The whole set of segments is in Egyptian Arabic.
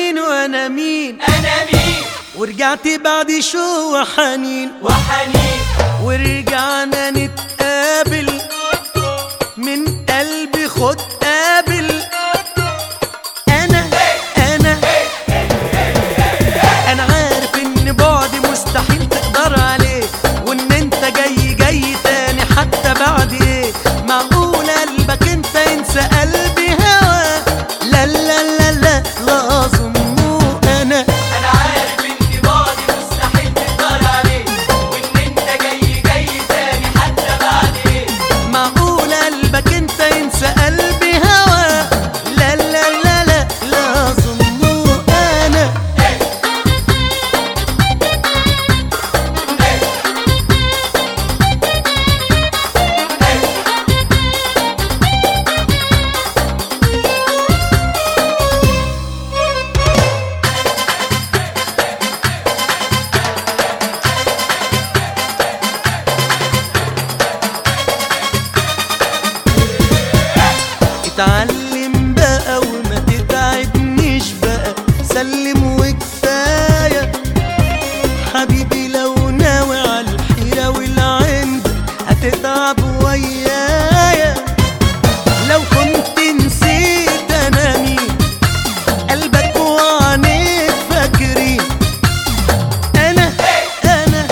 مين وانا مين انا مين ورجعت بعد شو وحنين وحنين ورجعنا نتقابل من قلبي خد قابل انا انا انا عارف ان بعدي مستحيل تقدر عليه وان انت جاي جاي تاني حتى بعد ايه معقول قلبك انت ينسى قلبي هوا لا لا لا لا لا اظنه انا انا عارف ان بعدي مستحيل تقدر عليه وان انت جاي جاي تاني حتى بعد ايه معقول قلبك انت ينسى قلبي هوا لا لا لا لا لا اظنه انا اتعلم بقى وما تتعبنيش بقى سلم وكفايه حبيبي لو ناوي على الحيرة والعند هتتعب ويايا لو كنت نسيت انا مين قلبك وعينيك فاكرين انا انا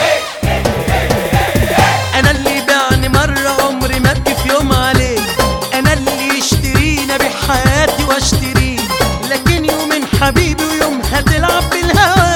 انا اللي بعني مرة عمري ما ابكي في يوم عليه انا اللي يشترينا بحياتي واشتريه لكن يوم حبيبي ويوم هتلعب بالهوى